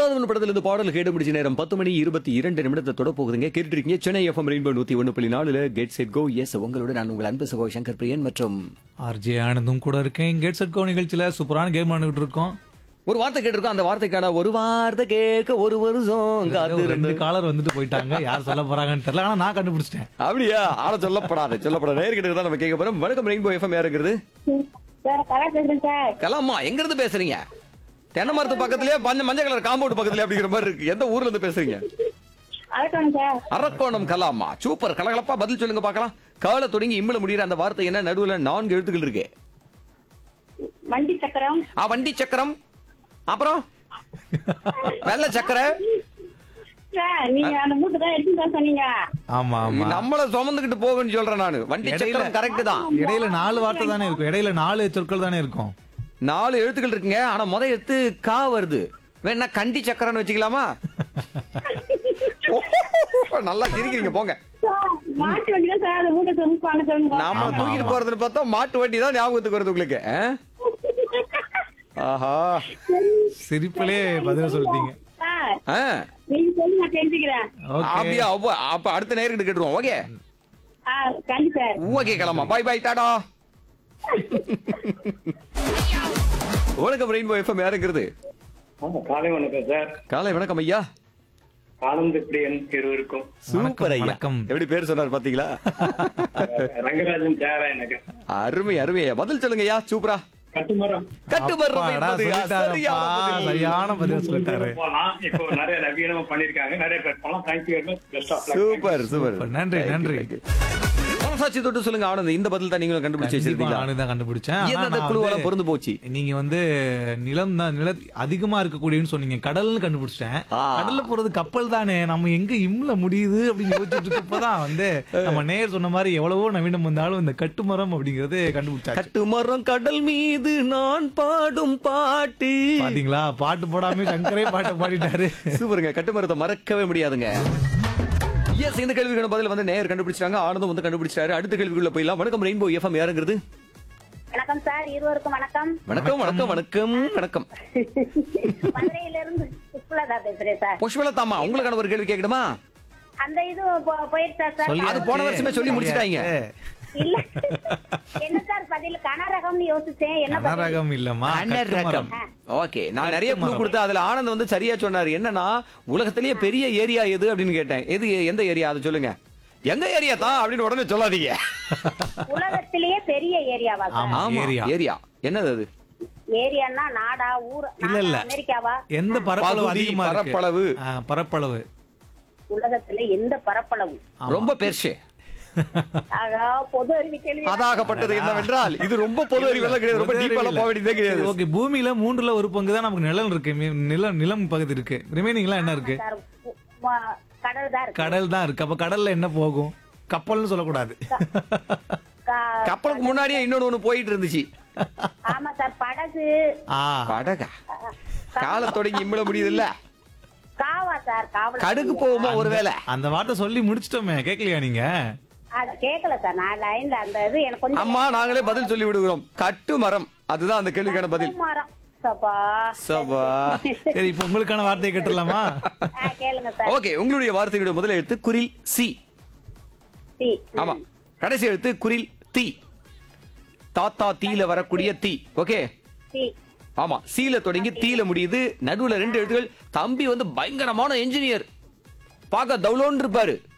பொல்லாதவன் படத்துல இருந்து பாடல் கேட்டு முடிச்ச நேரம் பத்து மணி இருபத்தி இரண்டு நிமிடத்தை தொட போகுதுங்க கேட்டுட்டு இருக்கீங்க சென்னை எஃப்எம் ரெயின்போ நூத்தி ஒன்று புள்ளி நாலுல கெட் செட் கோ எஸ் உங்களோட நான் உங்கள் அன்பு சகோ சங்கர் பிரியன் மற்றும் ஆர்ஜே ஆனந்தும் கூட இருக்கேன் கேட் செட் கோ நிகழ்ச்சியில சூப்பரான கேம் ஆண்டுகிட்டு இருக்கோம் ஒரு வார்த்தை கேட்டிருக்கோம் அந்த வார்த்தைக்கான ஒரு வார்த்தை கேட்க ஒரு வருஷம் காத்து ரெண்டு காலர் வந்துட்டு போயிட்டாங்க யார் சொல்ல போறாங்கன்னு தெரியல ஆனா நான் கண்டுபிடிச்சிட்டேன் அப்படியா ஆனா சொல்லப்படாது சொல்லப்படாது நேர்கிட்ட தான் நம்ம கேட்க போறோம் வணக்கம் ரெயின்போ எஃப்எம் யார் இருக்கிறது சார் கலா பேசுறேன் சார் கலாமா எங்க இருந்து பேசுறீங்க தென்னை மரத்து பக்கத்துலயே மஞ்ச மஞ்சள் கலர் காம்பவுண்ட் பக்கத்துலயே அப்படிங்கிற மாதிரி இருக்கு எந்த ஊர்ல இருந்து பேசுறீங்க அழகாங்க சார் அரக்கோணம் கலாமா சூப்பர் கலகலப்பா பதில் சொல்லுங்க பார்க்கலாம் கால தொடங்கி இம்மல முடியிற அந்த வார்த்தை என்ன நடுவுல நான்கு எழுத்துக்கள் இருக்கு வண்டி சக்கரம் ஆ வண்டி சக்கரம் அப்புறம் வெள்ள சக்கரை சார் நீங்க அந்த மூட்டை தான் எடுத்து தான் சொன்னீங்க ஆமா ஆமா நம்மள சுமந்துகிட்டு போகணும்னு சொல்றேன் நானு வண்டி இடையில- சக்கரம் கரெக்ட் தான் இடையில நாலு வார்த்தை தானே இருக்கும் இடையில நாலு சொற்கள் தானே இருக்கும் நாலு எழுத்துக்கள் இருக்குங்க ஆனா முத எழுத்து கா வருது வேணா கண்டி சக்கரம்னு வச்சுக்கலாமா நல்லா சிரிக்கிறீங்க போங்க சார், மாட்டு வண்டி தான் சார் அந்த மூட்டை சுமப்பான சொல்லுங்க நாம ஆமா, தூக்கிட்டு ஆமா. போறதுன்னு பார்த்தா மாட்டு வண்டி தான் ஞாபகத்துக்கு வருது உங்களுக்கு ஆ? ஆஹா சிரிப்பிலே பதில் சொல்லிட்டீங்க சார் ஆ. நீங்க சொல்லி நான் தெரிஞ்சுக்கிறேன் ஓகே அப்படியா அப்ப- அப்ப அடுத்த நேருக்கு கேட்டுருவோம் ஓகே ஆ கண்டி சார் ஓகே கிளம்பா பாய் பாய் டாடா வணக்கம் ரெயின்போ எஃப்எம் யாருங்கிறது ஆமா, காலை வணக்கம் சார் காலை வணக்கம் ஐயா ஆனந்த பிரியன் இருவருக்கும் சூப்பர் ஐயா வணக்கம். எப்படி பேர் சொன்னார் பாத்தீங்களா ரங்கராஜன் தேவா எனக்கு அருமை அருமை ஐயா பதில் சொல்லுங்க ஐயா சூப்பரா கட்டுமரம் கட்டுமரம் அப்பாடா, என்பது சொல்லிட்டாருப்பா. சரியான பதில். சரியான பதில் சொல்லிட்டாரு போலாம் இப்போ நிறைய நவீனமா பண்ணிருக்காங்க நிறைய பேர் போலாம் thank you very much best of super super super. நன்றி, Thank you, நன்றி. thank you. மனசாட்சி தொட்டு சொல்லுங்க ஆனந்த் இந்த பதில் தான் நீங்களும் கண்டுபிடிச்சு கண்டிப்பா வச்சிருக்கீங்களா நானும் தான் கண்டுபிடிச்சேன் ஆனா எந்தெந்த நான் குழுவெல்லாம் வந்து- பொருந்து போச்சு நீங்க வந்து நிலம் தான் நில அதிகமா இருக்கக்கூடியன்னு சொன்னீங்க கடல்னு கண்டுபிடிச்சிட்டேன் ஆ. கடல்ல போறது கப்பல் தானே நம்ம எங்க இம்ல முடியுது அப்படின்னு யோசிச்சுட்டு இருக்கப்பதான் வந்து நம்ம நேர் சொன்ன மாதிரி எவ்வளவோ நவீனம் வந்தாலும் இந்த கட்டுமரம் அப்படிங்கறது கண்டுபிடிச்சாச்சு கட்டுமரம் கடல் மீது நான் பாடும் பாட்டு பாத்தீங்களா பாட்டு போடாம சங்கரே பாட்டை பாடிட்டாரு சூப்பருங்க கட்டுமரத்தை மறக்கவே முடியாதுங்க எஸ் இந்த கேள்விக்கான பதில் வந்து நேயர் கண்டுபிடிச்சாங்க ஆனந்தும் வந்து கண்டுபிடிச்சாரு அடுத்த கேள்விக்குள்ள போயிடலாம் வணக்கம் ரெயின்போ எஃப்எம் யாருங்கிறது வணக்கம் சார் இருவருக்கும் வணக்கம் வணக்கம் வணக்கம் வணக்கம் வணக்கம் மதுரையில இருந்து புஷ்பலதா பேசுறேன் சார் புஷ்பலதாமா உங்களுக்கான ஒரு கேள்வி கேட்கணுமா அந்த இது போ- போயிடுச்சா சார் அது போன வருஷமே சொல்லி முடிச்சிட்டாங்க இல்ல என்ன சார் பதில் கனரகம்னு யோசிச்சேன் என்ன பதில்? கனரகம் இல்லம்மா கட்டுமரம் ஓகே நான் நிறைய குழு கொடுத்தேன் அதுல ஆனந்த் வந்து சரியா சொன்னாரு என்னன்னா உலகத்திலேயே பெரிய ஏரியா எது அப்படின்னு கேட்டேன் எது எந்த ஏரியா அதை சொல்லுங்க எங்க ஏரியா தான் அப்படின்னு உடனே சொல்லாதீங்க உலகத்திலேயே பெரிய ஏரியாவா சார் ஆமா. ஆமா ஏரியா. ஏரியா என்னது அது ஏரியான்னா நாடா ஊர் இல்ல, இல்ல. நாடா, அமெரிக்காவா எந்த பரப்பளவு பகுதி, அதிகமா இருக்கு? பரப்பளவு. ஆ, பரப்பளவு உலகத்துல எந்த பரப்பளவு ரொம்ப பெருசு ஆகா பொது அறிவு கேள்வி அதாகப்பட்டது என்னவென்றால் இது ரொம்ப பொது அறிவெல்லாம் கிடையாது ரொம்ப டீப்பாலாம் போக வேண்டியதே கிடையாது ஓகே பூமியில மூன்றுல ஒரு பங்கு தான் நமக்கு நிலம் இருக்கு மீ- நிலம் நிலம் பகுதி இருக்கு ரிமைனிங்லாம் என்ன இருக்கு சார் உ- ம- கடல் தான் இருக்கு கடல் தான் இருக்கு அப்ப கடல்ல என்ன போகும் கப்பல்னு சொல்லக்கூடாது கா- கப்பலுக்கு முன்னாடியே இன்னொன்னு ஒண்ணு போயிட்டு இருந்துச்சு ஆமா சார் படகு ஆ படகா கால தொடங்கி இம்மிட முடியுது இல்ல காவா சார் காவல் கடுகு போகுமா ஒருவேளை அந்த வார்த்தை சொல்லி முடிச்சிட்டோமே கேட்கலையா நீங்க அது கேட்கல சார் நான் லைன்ல அந்த இது எனக்கு கொஞ்சம் அம்மா நாங்களே பதில் சொல்லி விடுகிறோம் கட்டு மரம் அதுதான் அந்த கேள்விக்கான பதில் மரம் சப்பா சபா சரி இப்ப உங்களுக்கான வார்த்தையை கேட்டுடலாமா ஆ, கேளுங்க சார் ஓகே உங்களுடைய வார்த்தையுடைய முதல் எழுத்து குரில் சி சி ஆமா கடைசி எழுத்து குரில் தி தாத்தா தீல வரக்கூடிய தீ ஓகே சி ஆமா சீல தொடங்கி தீல முடியுது நடுவுல ரெண்டு எழுத்துகள் தம்பி வந்து பயங்கரமான என்ஜினியர் பார்க்க தவுலோன்னு இருப்பாரு